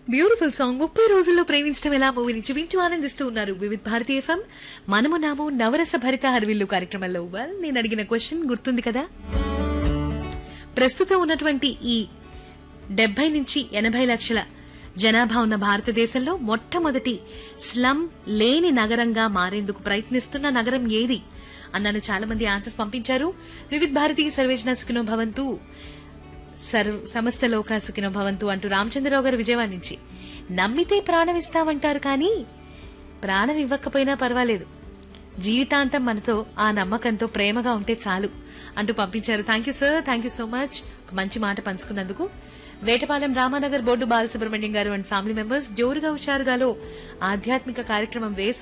beautiful song ముప్పై రోజుల్లో ప్రేమించడం ఎలా మూవీ నుంచి వింటూ ఆనందిస్తూ ఉన్నారు వివిధ్ భారతి ఎఫ్ఎం మనము నాము నవరస భరిత హరివిల్లు కార్యక్రమంలో వెల్ నేను అడిగిన క్వశ్చన్ గుర్తుంది కదా ప్రస్తుతం ఉన్నటువంటి ఈ డెబ్బై నుంచి ఎనభై లక్షల జనాభా ఉన్న భారతదేశంలో మొట్టమొదటి స్లమ్ లేని నగరంగా మారేందుకు ప్రయత్నిస్తున్న నగరం ఏది అన్నాను చాలా మంది ఆన్సర్స్ పంపించారు వివిధ్ భారతీయ సర్వేజన సుఖినో భవంతు సర్వ సమస్త లోకా సుఖినో భవంతు అంటూ రామచంద్రరావు గారు విజయవాడ నుంచి నమ్మితే ప్రాణం ఇస్తామంటారు కానీ ప్రాణం ఇవ్వకపోయినా పర్వాలేదు జీవితాంతం మనతో ఆ నమ్మకంతో ప్రేమగా ఉంటే చాలు అంటూ పంపించారు thank you sir thank you so much మంచి మాట పంచుకున్నందుకు వేటపాలెం రామానగర్ బోర్డు బాలసుబ్రహ్మణ్యం గారు అండ్ ఫ్యామిలీ మెంబర్స్ జోరుగా హుషారుగాలో ఆధ్యాత్మిక కార్యక్రమం వేసవి